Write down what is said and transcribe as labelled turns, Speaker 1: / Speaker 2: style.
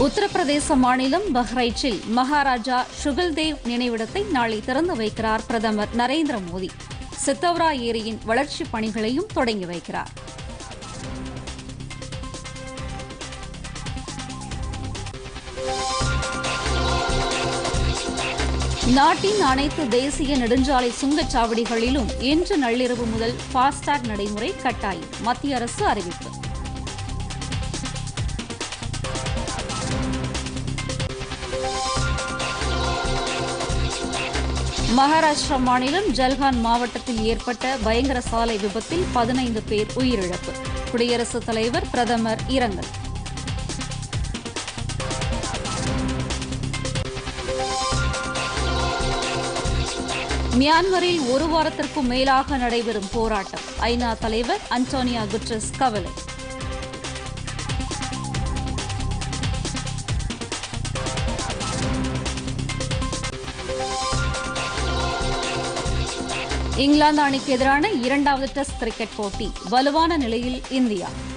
Speaker 1: உத்தரப்பிரதேச மாநிலம் பஹ்ரைச்சில் மகாராஜா சுகல்தேவ் நினைவிடத்தை நாளை திறந்து வைக்கிறார் பிரதமர் நரேந்திர மோடி சித்தவ்ரா ஏரியின் வளர்ச்சிப் பணிகளையும் தொடங்கி வைக்கிறார் நாட்டின் அனைத்து தேசிய நெடுஞ்சாலை சுங்கச்சாவடிகளிலும் இன்று நள்ளிரவு முதல் ஃபாஸ்டாக் நடைமுறை கட்டாயம் மத்திய அரசு அறிவிப்பு மகாராஷ்டிரா மாநிலம் ஜல்கான் மாவட்டத்தில் ஏற்பட்ட பயங்கர சாலை விபத்தில் பதினைந்து பேர் உயிரிழப்பு குடியரசுத் தலைவர் பிரதமர் இரங்கல் மியான்மரில் ஒரு வாரத்திற்கும் மேலாக நடைபெறும் போராட்டம் ஐநா தலைவர் அன்டோனியா குட்ரஸ் கவலை இங்கிலாந்து அணிக்கு எதிரான இரண்டாவது டெஸ்ட் கிரிக்கெட் போட்டி வலுவான நிலையில் இந்தியா